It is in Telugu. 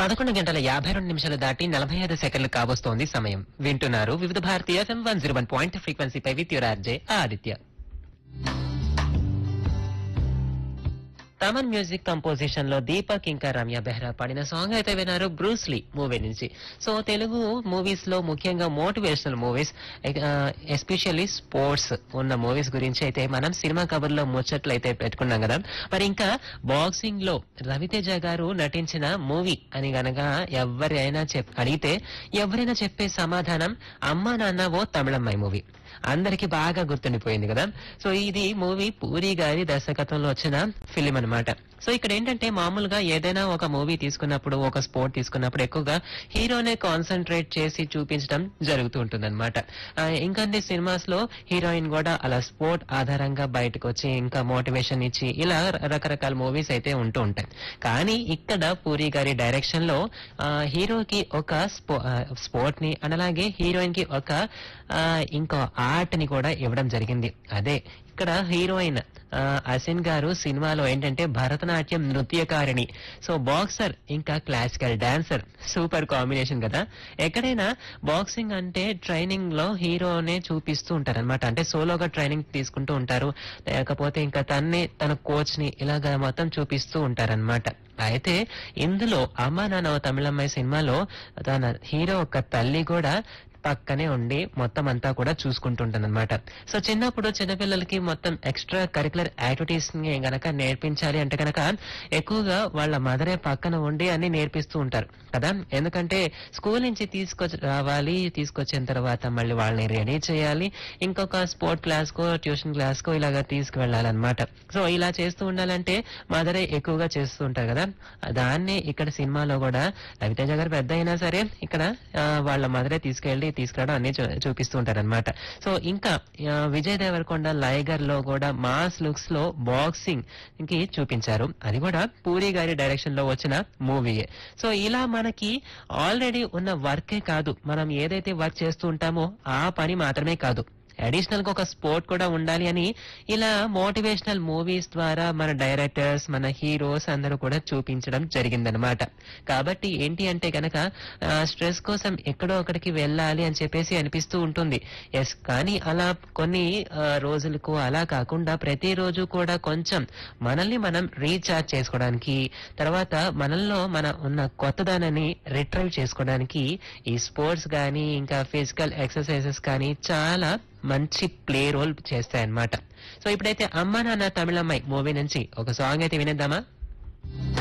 పదకొండు గంటల యాభై రెండు నిమిషాలు దాటి నలభై ఐదు సెకండ్లు కాబోస్తోంది సమయం వింటున్నారు వివిధ భారతీయ FM one zero one point ఫ్రీక్వెన్సీపై with your RJ Aditya Thaman music composition లో దీపక్ ఇంకా రమ్య బెహ్రా పాడిన సాంగ్ అయితే విన్నారు బ్రూస్లీ మూవీ నుంచి సో తెలుగు మూవీస్ లో ముఖ్యంగా మోటివేషనల్ మూవీస్ ఎస్పెషల్లీ స్పోర్ట్స్ ఉన్న మూవీస్ గురించి అయితే మనం సినిమా కబుర్లో ముచ్చట్లు అయితే పెట్టుకున్నాం కదా మరి ఇంకా బాక్సింగ్ లో రవితేజ గారు నటించిన మూవీ అని గనక ఎవరైనా చెప్ అడిగితే ఎవరైనా చెప్పే సమాధానం అమ్మా నాన్న ఓ తమిళమ్మాయి మూవీ అందరికి బాగా గుర్తుండిపోయింది కదా సో ఇది మూవీ పూరి గారి దర్శకత్వంలో వచ్చిన ఫిలిం అన్నమాట సో ఇక్కడ ఏంటంటే మామూలుగా ఏదైనా ఒక మూవీ తీసుకున్నప్పుడు ఒక స్పోర్ట్ తీసుకున్నప్పుడు ఎక్కువగా హీరోనే కాన్సన్ట్రేట్ చేసి చూపించడం జరుగుతూ ఉంటుంది అనమాట ఇంకంటే సినిమాస్ లో హీరోయిన్ కూడా అలా స్పోర్ట్ ఆధారంగా బయటకు వచ్చి ఇంకా మోటివేషన్ ఇచ్చి ఇలా రకరకాల మూవీస్ అయితే ఉంటూ ఉంటాయి కానీ ఇక్కడ పూరి గారి డైరెక్షన్ లో ఆ, హీరోకి ఒక స్పో- ఆ, స్పోర్ట్ ని అండ్ అలాగే హీరోయిన్ కి ఒక ఆ, ఇంకో ఆర్ట్ ని కూడా ఇవ్వడం జరిగింది అదే ఇక్కడ హీరోయిన్ ఆ, అసిన్ గారు సినిమాలో ఏంటంటే భరతనాట్యం నృత్యకారిణి సో బాక్సర్ ఇంకా క్లాసికల్ డాన్సర్ సూపర్ కాంబినేషన్ కదా ఎక్కడైనా బాక్సింగ్ అంటే ట్రైనింగ్ లో హీరోనే చూపిస్తూ ఉంటారు అనమాట అంటే సోలోగా ట్రైనింగ్ తీసుకుంటూ ఉంటారు లేకపోతే ఇంకా తన్నే తన కోచ్ ని ఇలాగా మొత్తం చూపిస్తూ ఉంటారన్నమాట అయితే ఇందులో అమ్మా నాన్న ఓ తమిళమ్మాయి సినిమాలో తన హీరో ఒక తల్లి కూడా పక్కనే ఉండి మొత్తం అంతా కూడా చూసుకుంటుంటుంది అనమాట సో చిన్నప్పుడు చిన్నపిల్లలకి మొత్తం ఎక్స్ట్రా కరికులర్ యాక్టివిటీస్ ని గనక నేర్పించాలి అంటే గనక ఎక్కువగా వాళ్ళ మదరే పక్కన ఉండి అన్ని నేర్పిస్తూ ఉంటారు కదా ఎందుకంటే స్కూల్ నుంచి తీసుకొచ్చి రావాలి తీసుకొచ్చిన తర్వాత మళ్ళీ వాళ్ళని రెడీ చేయాలి ఇంకొక స్పోర్ట్ క్లాస్ కో ట్యూషన్ క్లాస్ కో ఇలాగా తీసుకువెళ్ళాలన్నమాట సో ఇలా చేస్తూ ఉండాలంటే మదరే ఎక్కువగా చేస్తూ ఉంటారు కదా దాన్నే ఇక్కడ సినిమాలో కూడా రవితేజ గారు పెద్ద అయినా సరే ఇక్కడ ఆ, వాళ్ళ మదరే తీసుకెళ్లి తీసుకురావడం అన్ని చూ- చూపిస్తూ ఉంటారు అనమాట సో ఇంకా ఆ, విజయ్ దేవరకొండ లైగర్ లో కూడా మాస్ లుక్స్ లో బాక్సింగ్ కి చూపించారు అది కూడా పూరి గారి డైరెక్షన్ లో వచ్చిన మూవీయే సో ఇలా మనకి ఆల్రెడీ ఉన్న వర్కే కాదు మనం ఏదైతే వర్క్ చేస్తూ ఉంటామో ఆ పని మాత్రమే కాదు అడిషనల్ గా ఒక స్పోర్ట్ కూడా ఉండాలి అని ఇలా మోటివేషనల్ మూవీస్ ద్వారా మన డైరెక్టర్స్ మన హీరోస్ అందరూ కూడా చూపించడం జరిగిందనమాట కాబట్టి ఏంటి అంటే గనక స్ట్రెస్ కోసం ఎక్కడో ఒకడికి వెళ్ళాలి అని చెప్పేసి అనిపిస్తూ ఉంటుంది ఎస్ కానీ అలా కొన్ని ఆ, రోజులకు అలా కాకుండా ప్రతిరోజు కూడా కొంచెం మనల్ని మనం రీఛార్జ్ చేసుకోవడానికి తర్వాత మనల్లో మన ఉన్న కొత్తదనాన్ని రిట్రైవ్ చేసుకోవడానికి ఈ స్పోర్ట్స్ కానీ ఇంకా ఫిజికల్ ఎక్సర్సైజెస్ కానీ చాలా మంచి ప్లే రోల్ చేస్తాయన్నమాట సో ఇప్పుడైతే అమ్మ నాన్న తమిళమ్మాయి మూవీ నుంచి ఒక సాంగ్ అయితే వినేద్దామా